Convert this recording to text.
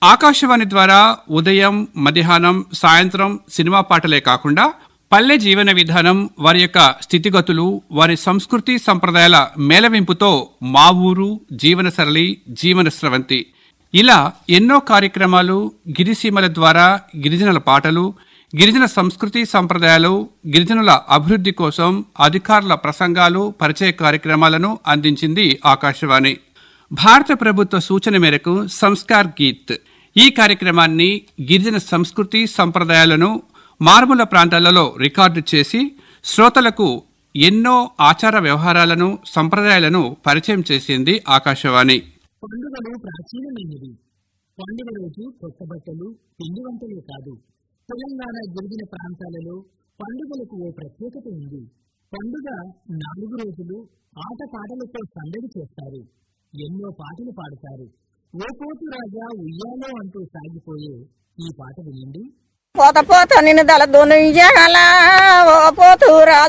ఆకాశవాణి ద్వారా ఉదయం మధ్యాహ్నం సాయంత్రం సినిమా పాటలే కాకుండా పల్లె జీవన విధానం వారి యొక్క స్థితిగతులు వారి సంస్కృతి సంప్రదాయాల మేళవింపుతో మా ఊరు జీవన సరళి జీవన స్రవంతి ఇలా ఎన్నో కార్యక్రమాలు గిరిసీమల ద్వారా గిరిజనుల పాటలు గిరిజన సంస్కృతి సంప్రదాయాలు గిరిజనుల అభివృద్ధి కోసం అధికారుల ప్రసంగాలు పరిచయ కార్యక్రమాలను అందించింది ఆకాశవాణి భారత ప్రభుత్వ సూచన మేరకు సంస్కార్ గీత్ ఈ కార్యక్రమాన్ని గిరిజన సంస్కృతి సంప్రదాయాలను మారుమూల ప్రాంతాలలో రికార్డు చేసి శ్రోతలకు ఎన్నో ఆచార వ్యవహారాలను సంప్రదాయాలను పరిచయం చేసింది ఆకాశవాణి పండుగలు ప్రాచీనమైనవి పండుగ రోజు కొత్త బట్టలు పిండి వంటలే కాదు తెలంగాణ గిరిజన ప్రాంతాలలో పండుగలకు ఓ ప్రత్యేకత ఉంది పండుగ నాలుగు రోజులు ఆట పాటలతో సందడి చేస్తారు ఎన్నో పాటలు పాడతారు ఓ పోతు రాజా ఉయ్యాలో అంటూ సాగిపోయే ఈ పాట వినండి పోత పోత నిన్ను దళ దునియాల ఓ పోతు రాజు